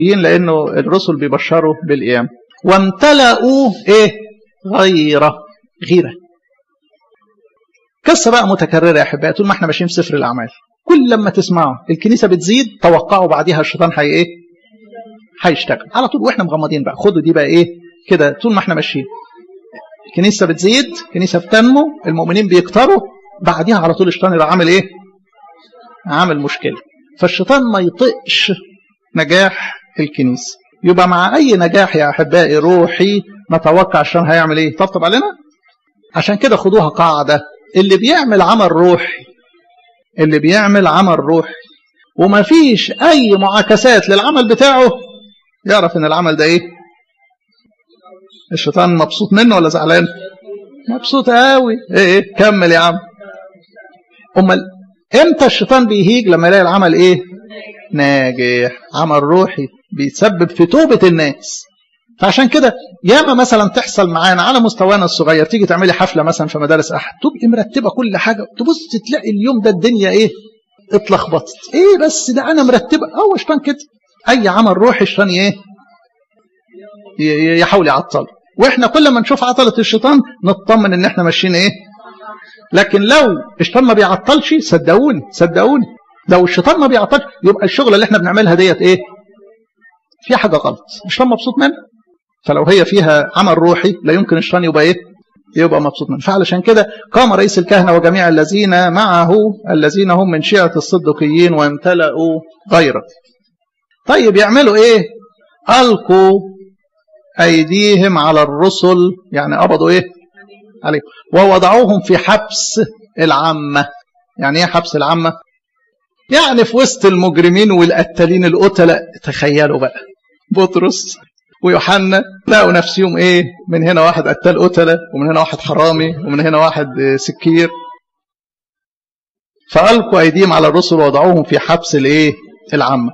لانه الرسل بيبشروا بالقيامه وامتلأوا ايه غيره غيره قصه بقى متكرره يا احبائي طول ما احنا ماشيين في سفر الاعمال كل لما تسمعوا الكنيسه بتزيد توقعوا بعديها الشيطان هي ايه هيشتغل على طول واحنا مغمضين بقى خدوا دي بقى ايه كده طول ما احنا ماشيين الكنيسه بتزيد الكنيسه بتنمو المؤمنين بيكتروا بعديها على طول الشيطان يبقى عامل ايه عامل مشكله فالشيطان ما يطقش نجاح الكنيسه يبقى مع اي نجاح يا احبائي روحي نتوقع الشيطان هيعمل ايه طبطب علينا عشان كده خدوها قاعده اللي بيعمل عمل روحي اللي بيعمل عمل روحي وما فيش اي معاكسات للعمل بتاعه يعرف ان العمل ده ايه الشيطان مبسوط منه ولا زعلان مبسوط قوي ايه ايه كمل يا عم امال امتى الشيطان بيهيج لما يلاقي العمل ايه ناجح عمل روحي بيتسبب في توبة الناس فعشان كده ياما مثلا تحصل معانا على مستوانا الصغير تيجي تعملي حفلة مثلا في مدارس أحد تبقي مرتبة كل حاجة تبص تلاقي اليوم ده الدنيا إيه اتلخبطت إيه بس ده أنا مرتبة هو الشيطان كده أي عمل روحي الشيطان إيه يحاول يعطله واحنا كل ما نشوف عطلة الشيطان نطمن ان احنا ماشيين ايه لكن لو الشيطان ما بيعطلش صدقوني صدقوني لو الشيطان ما بيعطلش يبقى الشغله اللي احنا بنعملها ديت ايه في حاجه غلط الشيطان مبسوط منها فلو هي فيها عمل روحي لا يمكن الشيطان يبقى ايه يبقى مبسوط منه فعلشان كده قام رئيس الكهنة وجميع الذين معه الذين هم من شيعة الصدقيين وامتلأوا غيره طيب يعملوا ايه ألقوا أيديهم على الرسل يعني قبضوا إيه عليهم ووضعوهم في حبس العامة يعني إيه حبس العامة يعني في وسط المجرمين والقتالين القتلة تخيلوا بقى بطرس ويوحنا لقوا نفسهم ايه من هنا واحد قتال قتلة ومن هنا واحد حرامي ومن هنا واحد سكير فألقوا أيديهم على الرسل ووضعوهم في حبس الايه العامة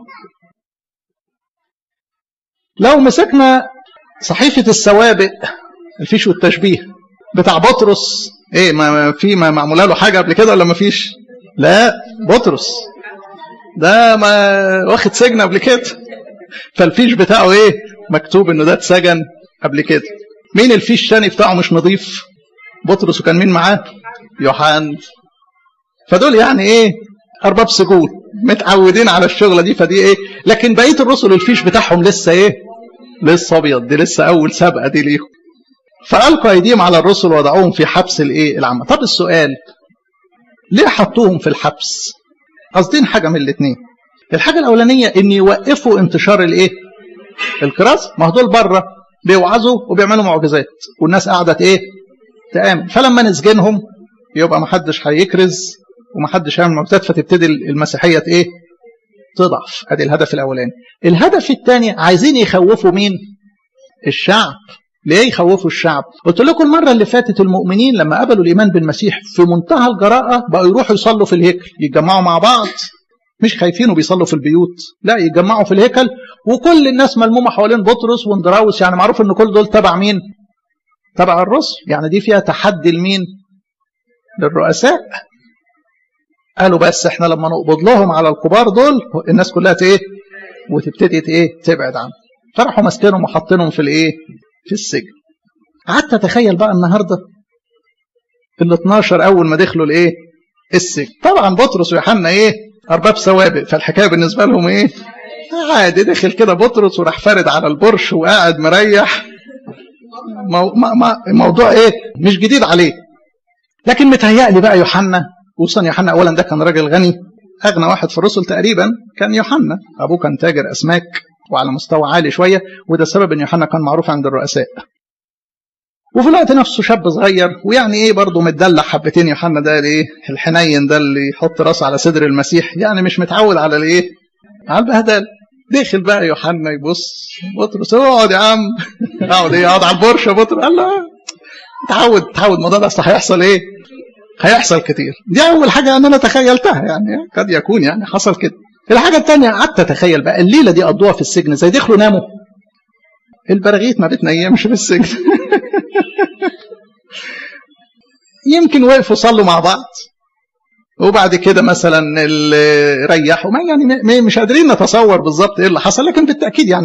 لو مسكنا صحيفة السوابق الفيش والتشبيه بتاع بطرس ايه ما في ما معموله له حاجة قبل كده ولا ما فيش لا بطرس ده ما واخد سجن قبل كده فالفيش بتاعه ايه مكتوب انه ده اتسجن قبل كده مين الفيش الثاني بتاعه مش نظيف بطرس وكان مين معاه يوحنا فدول يعني ايه ارباب سجون متعودين على الشغله دي فدي ايه لكن بقيه الرسل الفيش بتاعهم لسه ايه لسه ابيض دي لسه اول سبقه دي ليهم فالقوا ايديهم على الرسل وضعوهم في حبس الايه العامه طب السؤال ليه حطوهم في الحبس قصدين حاجه من الاثنين الحاجه الاولانيه ان يوقفوا انتشار الايه الكراسه ما هو دول بره بيوعظوا وبيعملوا معجزات والناس قعدت ايه تآمن فلما نسجنهم يبقى ما حدش هيكرز وما حدش هيعمل معجزات فتبتدي المسيحيه ايه تضعف ادي الهدف الاولاني الهدف الثاني عايزين يخوفوا مين الشعب ليه يخوفوا الشعب قلت لكم المره اللي فاتت المؤمنين لما قبلوا الايمان بالمسيح في منتهى الجراءه بقوا يروحوا يصلوا في الهيكل يتجمعوا مع بعض مش خايفين وبيصلوا في البيوت لا يتجمعوا في الهيكل وكل الناس ملمومه حوالين بطرس واندراوس يعني معروف ان كل دول تبع مين تبع الرسل يعني دي فيها تحدي لمين للرؤساء قالوا بس احنا لما نقبض لهم على الكبار دول الناس كلها ايه وتبتدي ايه تبعد عنهم فراحوا ماسكينهم وحاطينهم في الايه في السجن قعدت اتخيل بقى النهارده ال 12 اول ما دخلوا الايه السجن طبعا بطرس ويوحنا ايه ارباب سوابق فالحكايه بالنسبه لهم ايه عادي دخل كده بطرس وراح فارد على البرش وقاعد مريح مو ما ما الموضوع ايه مش جديد عليه لكن متهيألي بقى يوحنا خصوصا يوحنا اولا ده كان راجل غني اغنى واحد في الرسل تقريبا كان يوحنا ابوه كان تاجر اسماك وعلى مستوى عالي شويه وده السبب ان يوحنا كان معروف عند الرؤساء وفي الوقت نفسه شاب صغير ويعني ايه برضه متدلع حبتين يوحنا ده الايه الحنين ده اللي يحط راسه على صدر المسيح يعني مش متعود على الايه على البهدل دخل بقى يوحنا يبص بطرس اقعد يا عم اقعد ايه اقعد على البرش يا بطرس قال له تعود تعود الموضوع ده اصل هيحصل ايه هيحصل كتير دي اول حاجه انا تخيلتها يعني قد يكون يعني حصل كده الحاجه الثانيه قعدت اتخيل بقى الليله دي قضوها في السجن زي دخلوا ناموا البراغيث ما بتنيمش في السجن يمكن وقفوا صلوا مع بعض وبعد كده مثلا اللي ريحوا ما يعني مش قادرين نتصور بالظبط ايه اللي حصل لكن بالتاكيد يعني